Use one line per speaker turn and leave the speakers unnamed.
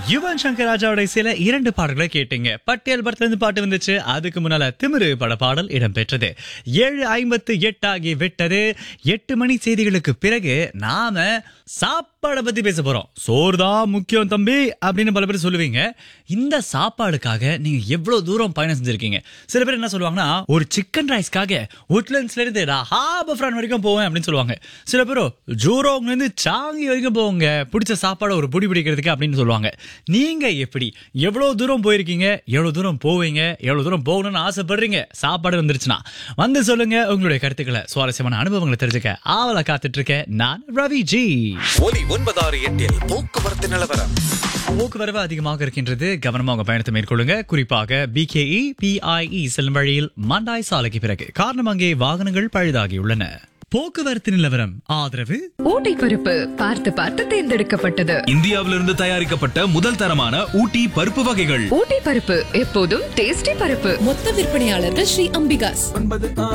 யுவன் சங்கர் ராஜாவுடைய சில இரண்டு பாடல்களை கேட்டீங்க பட்டியல் படத்துல இருந்து பாட்டு வந்துச்சு அதுக்கு முன்னால திமிரு பட பாடல் இடம்பெற்றது ஏழு ஐம்பத்து எட்டு ஆகி விட்டது எட்டு மணி செய்திகளுக்கு பிறகு நாம சாப்பாடை பத்தி பேச போறோம் சோறு தான் முக்கியம் தம்பி அப்படின்னு பல பேர் சொல்லுவீங்க இந்த சாப்பாடுக்காக நீங்க எவ்வளவு தூரம் பயணம் செஞ்சிருக்கீங்க சில பேர் என்ன சொல்லுவாங்கன்னா ஒரு சிக்கன் ரைஸ்க்காக உட்லண்ட்ஸ்ல இருந்து நான் ஹாபஃப்ரான் வரைக்கும் போவேன் அப்படின்னு சொல்லுவாங்க சில பேரோ ஜூரோங்ல இருந்து சாங்கி வரைக்கும் போவாங்க பிடிச்ச சாப்பாடை ஒரு புடி பிடிக்கிறதுக்கு அப்படின்னு சொல்லுவாங்க நீங்க எப்படி எவ்வளவு தூரம் போயிருக்கீங்க எவ்வளவு தூரம் போவீங்க எவ்வளவு தூரம் போகணும்னு ஆசைப்படுறீங்க சாப்பாடு வந்துருச்சுன்னா வந்து சொல்லுங்க உங்களுடைய கருத்துக்களை சுவாரஸ்யமான அனுபவங்களை தெரிஞ்சுக்க ஆவல காத்துட்டு இருக்கேன் நான் ரவி ஜி
ஒலி ஒன்பதாறு எட்டில் போக்குவரத்து நிலவரம்
போக்குவரவு அதிகமாக இருக்கின்றது கவனமாக உங்க பயணத்தை மேற்கொள்ளுங்க குறிப்பாக பிகேஇ பிஐஇ செல்லும் வழியில் மண்டாய் சாலைக்கு பிறகு காரணம் அங்கே வாகனங்கள் பழுதாகியுள்ளன போக்குவரத்து நிலவரம் ஆதரவு
ஊட்டி பருப்பு பார்த்து பார்த்து தேர்ந்தெடுக்கப்பட்டது
இந்தியாவிலிருந்து தயாரிக்கப்பட்ட முதல் தரமான ஊட்டி பருப்பு வகைகள்
ஊட்டி பருப்பு எப்போதும் டேஸ்டி பருப்பு
மொத்த விற்பனையாளர்கள் ஸ்ரீ அம்பிகாஸ்